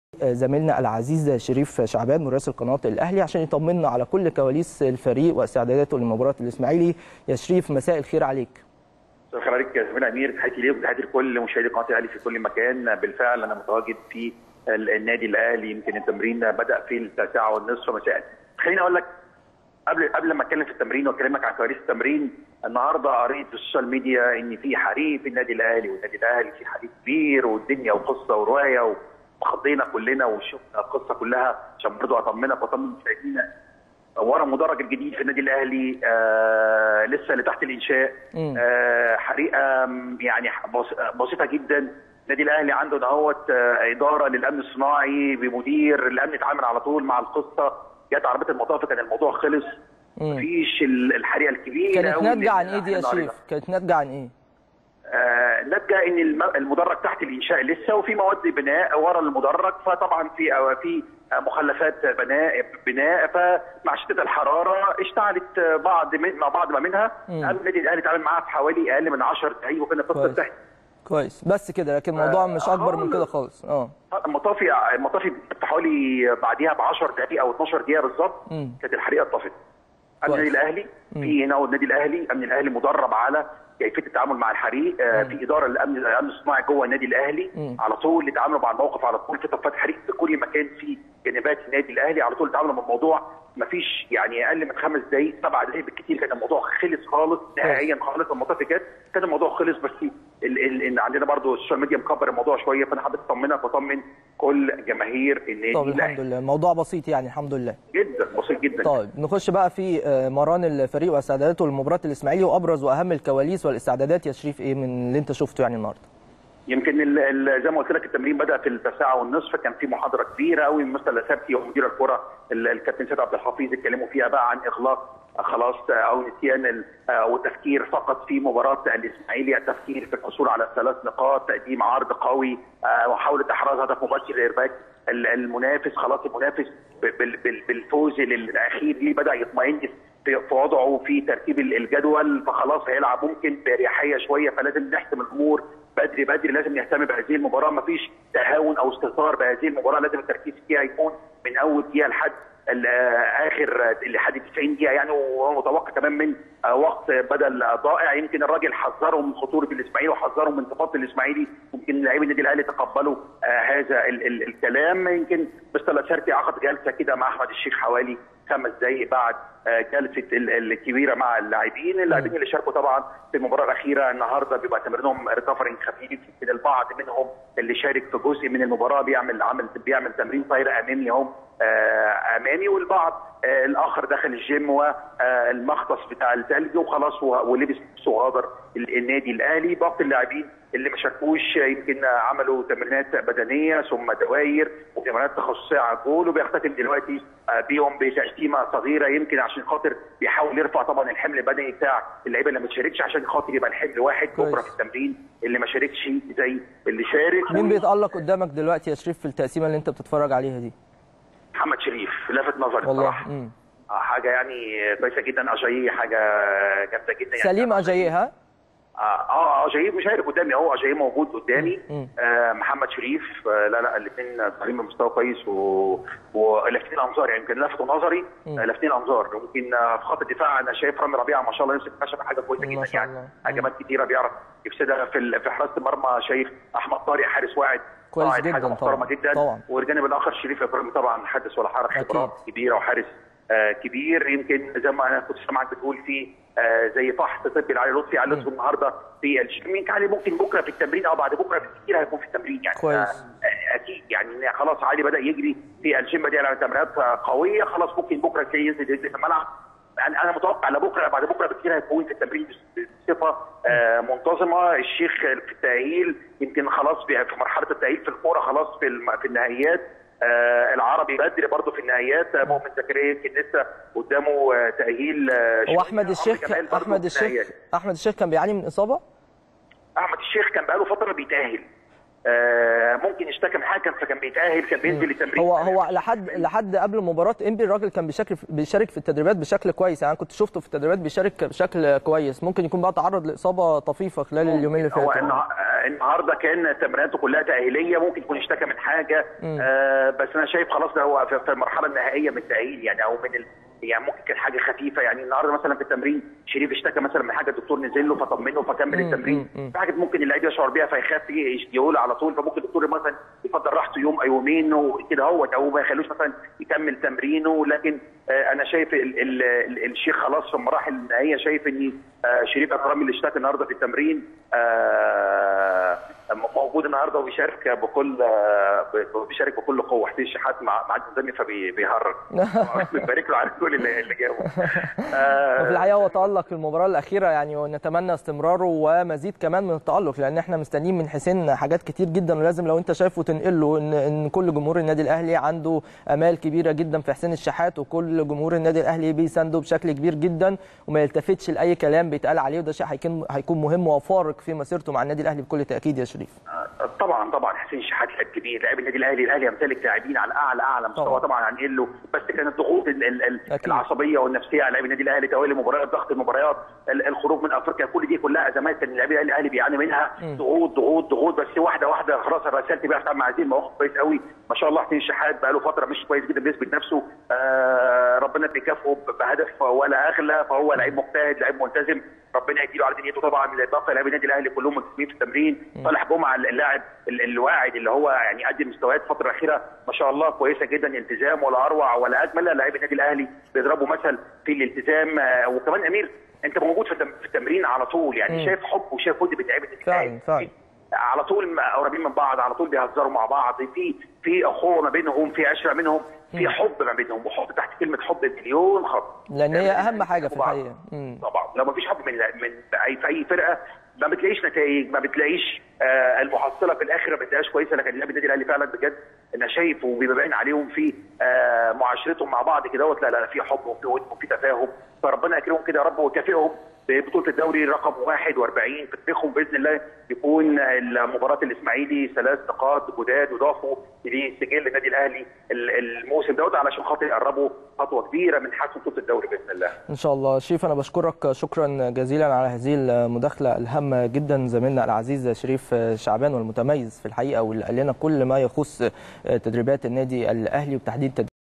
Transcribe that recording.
زميلنا العزيز شريف شعبان مراسل قناه الاهلي عشان يطمنا على كل كواليس الفريق واستعداداته لمباراه الاسماعيلي يا شريف مساء الخير عليك مساء الخير عليك يا زميل امير تحياتي ليك وتحياتي لكل مشاهدي قناه الاهلي في كل مكان بالفعل انا متواجد في النادي الاهلي يمكن التمرين بدا في التاسعه والنصف مساء خليني اقول لك قبل قبل ما اتكلم في التمرين واكلمك عن كواليس التمرين النهارده قريت في السوشيال ميديا ان في حريق في النادي الاهلي والنادي الاهلي في حريق كبير والدنيا وقصه وروايه وخضينا كلنا وشفنا القصه كلها عشان برضه اطمنك واطمن مشاهدينا ورا المدرج الجديد في النادي الاهلي آه لسه اللي تحت الانشاء آه حريقه يعني بسيطه جدا النادي الاهلي عنده دهوت آه اداره للامن الصناعي بمدير الامن اتعامل على طول مع القصه جت عربيه المطاف كان الموضوع خلص مفيش الحريقه الكبيره كانت ناتجه عن ايه دي يا شريف؟ كانت ناتجه عن ايه؟ آه ناتجه ان المدرج تحت الانشاء لسه وفي مواد بناء ورا المدرج فطبعا في في مخلفات بناء بناء فمع شده الحراره اشتعلت بعض من مع بعض ما منها النادي الاهلي اتعامل معاها في حوالي اقل من 10 دقائق وكنا بتصل تحت كويس بس كده لكن الموضوع آه مش اكبر من كده خالص اه المطافي المطافي حوالي بعديها ب 10 دقائق او 12 دقيقه بالظبط كانت الحريقه اتطفت النادي الاهلي في هنا النادي الاهلي الامن الاهلي مدرب على كيفيه التعامل مع الحريق آه في اداره للامن الامن الصناعي جوه النادي الاهلي مم. على طول يتعاملوا مع الموقف على طول في طفات حريق في كل مكان في جنبات النادي الاهلي على طول يتعاملوا مع الموضوع ما فيش يعني اقل من خمس دقائق سبع دقائق بالكثير كان الموضوع خلص خالص نهائيا خالص المطافي جت كان الموضوع خلص بس ال ال ال عندنا برضو السوشيال ميديا مكبر الموضوع شويه فانا حابب اطمنك واطمن كل جماهير النادي طب الحمد لله الموضوع بسيط يعني الحمد لله جدا بسيط جدا طيب نخش بقى في مران الفريق واستعداداته لمباراه الاسماعيلي وابرز واهم الكواليس والاستعدادات يا شريف ايه من اللي انت شفته يعني النهارده يمكن ال ال زي ما قلت لك التمرين بدا في التاسعه والنصف كان في محاضره كبيره قوي من مستر لاسابتي ومدير الكره الكابتن سيد عبد الحفيظ اتكلموا فيها بقى عن اغلاق خلاص او نسيان والتفكير فقط في مباراه الاسماعيلي التفكير في الحصول على ثلاث نقاط تقديم عرض قوي محاوله احراز هدف مباشر لارباك المنافس خلاص المنافس بالفوز الاخير ليه بدا يطمئن في وضعه في ترتيب الجدول فخلاص هيلعب ممكن باريحيه شويه فلازم نحسم الامور بدري بدري لازم نهتم بهذه المباراه ما فيش تهاون او استهتار بهذه المباراه لازم التركيز فيها يكون من اول دقيقه لحد اخر لحد 90 دقيقه يعني ومتوقع كمان من وقت بدل ضائع يمكن الراجل حذرهم من خطوره الاسماعيلي وحذرهم من انتفاضه الاسماعيلي يمكن لاعبي النادي الاهلي تقبلوا هذا ال ال الكلام يمكن مستر لاسارتي عقد جلسه كده مع احمد الشيخ حوالي خمس دقائق بعد جلسه الكبيره مع اللاعبين، اللاعبين اللي شاركوا طبعا في المباراه الاخيره النهارده بيبقى تمرينهم ريكفرنج خفيف يمكن البعض منهم اللي شارك في جزء من المباراه بيعمل عمل بيعمل تمرين طايره امامي هم امامي والبعض الاخر دخل الجيم والمختص بتاع الثلج وخلاص ولبس وغادر النادي الاهلي باقي اللاعبين اللي ما شاركوش يمكن عملوا تمرينات بدنيه ثم دواير وتمرينات تخصصيه على الجول وبيختتم دلوقتي بيهم بتقسيمه صغيره يمكن عشان خاطر بيحاول يرفع طبعا الحمل البدني بتاع اللعيبه اللي ما تشاركش عشان خاطر يبقى الحمل واحد بكره في التمرين اللي ما شاركش زي اللي شارك مين بيتالق قدامك دلوقتي يا شريف في التقسيمه اللي انت بتتفرج عليها دي؟ محمد شريف لفت نظري بصراحه حاجه يعني كويسه جدا اجاييه حاجه جامده جدا يعني سليم اجاييه ها؟ اه اجاييه مش عارف قدامي اهو اجاييه موجود قدامي آه محمد شريف آه لا لا الاثنين طالعين بمستوى كويس و... ولافتين انظار يعني يمكن لفتوا نظري لافتين انظار ممكن في خط الدفاع انا شايف رامي ربيعه ما شاء الله يمسك خشب حاجه كويسه جدا يعني هجمات كتيره بيعرف يفسدها في في حراسه المرمى شايف احمد طارق حارس واعد كويس جدا حاجه محترمه طبعا. جدا طبعا. والجانب الاخر شريف ابراهيم طبعا حدث ولا حرج خبرات كبيره وحارس آه كبير يمكن زي ما انا كنت سامعك بتقول في آه زي فحص طبي لعلي لطفي علي لطفي النهارده في الجيم علي ممكن بكره في التمرين او بعد بكره بالكثير هيكون في التمرين يعني كويس. آه اكيد يعني خلاص علي بدا يجري في الجيم دي على تمرينات قويه خلاص ممكن بكره تلاقيه ينزل ينزل في الملعب يعني انا متوقع لبكره بعد بكره بكثير هيكون في التمرين بصفه آه منتظمه الشيخ في التاهيل يمكن خلاص في مرحله التاهيل في الكوره خلاص في في النهائيات آه العربي بدري برضه في النهائيات آه مؤمن زكريا يمكن لسه قدامه آه تاهيل هو احمد الشيخ احمد الشيخ احمد الشيخ كان بيعاني من اصابه؟ احمد الشيخ كان بقاله فتره بيتاهل آه ممكن اشتكى من حكم فكان بيتاهل كان بينزل التمرين هو هو لحد لحد قبل مباراه انبي الراجل كان بيشارك بيشارك في التدريبات بشكل كويس يعني انا كنت شفته في التدريبات بيشارك بشكل كويس ممكن يكون بقى تعرض لاصابه طفيفه خلال اليومين اللي هو فاتوا آه النهارده كان تمريناته كلها تاهيليه ممكن يكون اشتكى من حاجه آه بس انا شايف خلاص ده هو في في المرحله النهائيه من التاهيل يعني او من ال... يعني ممكن كانت حاجه خفيفه يعني النهارده مثلا في التمرين شريف اشتكى مثلا من حاجه الدكتور نزل له فطمنه فكمل التمرين في حاجات ممكن اللعيب يشعر بيها فيخاف يقول على طول فممكن الدكتور مثلا يفضل راحته يوم او يومين وكده هو او ما يخلوش مثلا يكمل تمرينه لكن آه انا شايف ال ال ال الشيخ خلاص في المراحل النهائيه شايف ان آه شريف اكرامي اللي اشتكى النهارده في التمرين آه موجود النهارده وبيشارك بكل بيشارك بكل قوه حسين الشحات مع مع الزمي فبيهرج بنبارك له على الجول اللي, اللي جابه وفي الحقيقه هو تالق في المباراه الاخيره يعني ونتمنى استمراره ومزيد كمان من التالق لان احنا مستنيين من حسين حاجات كتير جدا ولازم لو انت شايفه تنقل له ان ان كل جمهور النادي الاهلي عنده امال كبيره جدا في حسين الشحات وكل جمهور النادي الاهلي بيسانده بشكل كبير جدا وما يلتفتش لاي كلام بيتقال عليه وده شيء هيكون هيكون مهم وفارق في مسيرته مع النادي الاهلي بكل تاكيد يا شريف طبعا طبعا حسين شحات لاعب كبير لاعب النادي الاهلي الاهلي يمتلك لاعبين على اعلى اعلى مستوى طبعا هنقل له بس كانت الضغوط العصبيه والنفسيه على لاعبي النادي الاهلي توالي المباريات ضغط المباريات الخروج من افريقيا كل دي كلها ازمات كان اللاعبين الاهلي بيعاني منها ضغوط ضغوط ضغوط بس واحده واحده خلاص الرسالة بيعرف يتعامل مع هذه المواقف كويس قوي ما شاء الله حسين شحات بقى له فتره مش كويس جدا بيثبت نفسه آه ربنا بيكافئه بهدف ولا اغلى فهو لعيب مجتهد لعيب ملتزم ربنا يديله على دنيته طبعا باقي لاعبي النادي الاهلي كلهم ملتزمين في التمرين صالح جمعه اللاعب الواعد اللي هو يعني قدم مستويات الفتره الاخيره ما شاء الله كويسه جدا التزام ولا اروع ولا اجمل لا لاعبي النادي الاهلي بيضربوا مثل في الالتزام آه وكمان امير انت موجود في التمرين على طول يعني م. شايف حب وشايف ود بتعب فعلا فعلا على طول قريبين من بعض على طول بيهزروا مع بعض في في اخوه ما بينهم في عشره منهم في حب ما بينهم وحب تحت كلمه حب مليون خط لان هي اهم حاجه في الحقيقه طبعا لو ما فيش حب من من اي في اي فرقه ما بتلاقيش نتائج ما بتلاقيش آه المحصله في الاخر ما بتلاقيش كويسه لكن لاعبي النادي الاهلي فعلا بجد انا شايف وبيبقى باين عليهم في آه معاشرتهم مع بعض كده لا لا في حب وفي ود وفي تفاهم فربنا يكرمهم كده يا رب ويكافئهم ببطوله الدوري رقم 41 في تاريخهم باذن الله يكون مباراه الاسماعيلي ثلاث نقاط جداد يضافوا لسجل النادي الاهلي الموسم دوت علشان خاطر يقربوا خطوه كبيره من حسم بطوله الدوري باذن الله. ان شاء الله شريف انا بشكرك شكرا جزيلا على هذه المداخله الهامه جدا زميلنا العزيز شريف شعبان والمتميز في الحقيقه واللي قال لنا كل ما يخص تدريبات النادي الاهلي وبتحديد